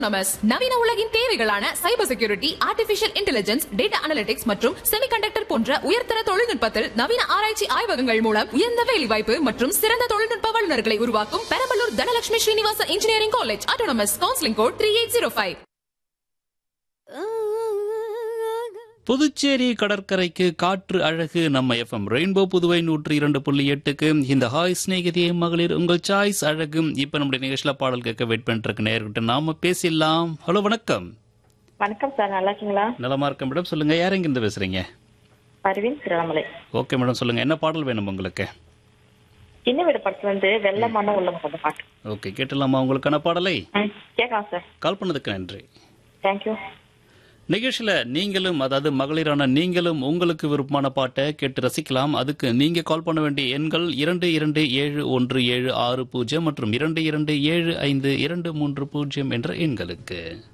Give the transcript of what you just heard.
நமஸ் நவீன உலகின் தேவைகளான cyber security artificial intelligence data analytics மற்றும் செமிகண்டக்டர் போன்ற உயர்தர தொழில்நுட்பத்தில் நவீன ஆராய்ச்சி ஆய்வகங்கள் மூலம் உயர்ந்த வேலைவாய்ப்பு மற்றும் சிறந்த தொழில்நுட்ப வல்லுநர்களை உருவாக்கும் Perambalur Dhanalakshmi Srinivasa engineering college autonomous counselling code three eight zero five Puducherry கடற்கரைக்கு காற்று அழகு நம்ம எஃப்எம் ரெயின்போ புதுவை நூற்றி இரண்டு புள்ளி எட்டுக்கு இந்த ஹாய் ஸ்நேகிதியே மகளிர் உங்கள் சாய்ஸ் அழகு இப்ப நம்முடைய நிகழ்ச்சியில பாடல் கேட்க வெயிட் பண்ணிட்டு இருக்க நேர்கிட்ட நாம பேசிடலாம் ஹலோ வணக்கம் வணக்கம் சார் நல்லா இருக்கீங்களா நலமா இருக்க மேடம் சொல்லுங்க யார் எங்கிருந்து பேசுறீங்க பர்வீன் திருவண்ணாமலை ஓகே மேடம் சொல்லுங்க என்ன பாடல் வேணும் உங்களுக்கு சின்ன வீடு படத்துல இருந்து வெள்ளமான உள்ள அந்த பாட்டு ஓகே கேட்டலாமா உங்களுக்கான பாடலை ம், கேட்கலாம் சார் கால் பண்ணதுக்கு நன்றி தேங்க்யூ நிகழ்ச்சியில நீங்களும் அதாவது மகளிரான நீங்களும் உங்களுக்கு விருப்பமான பாட்டை கேட்டு ரசிக்கலாம் அதுக்கு நீங்க கால் பண்ண வேண்டிய எண்கள் இரண்டு இரண்டு ஏழு ஒன்று ஏழு ஆறு பூஜ்ஜியம் மற்றும் இரண்டு இரண்டு ஏழு ஐந்து இரண்டு மூன்று பூஜ்ஜியம் என்ற எண்களுக்கு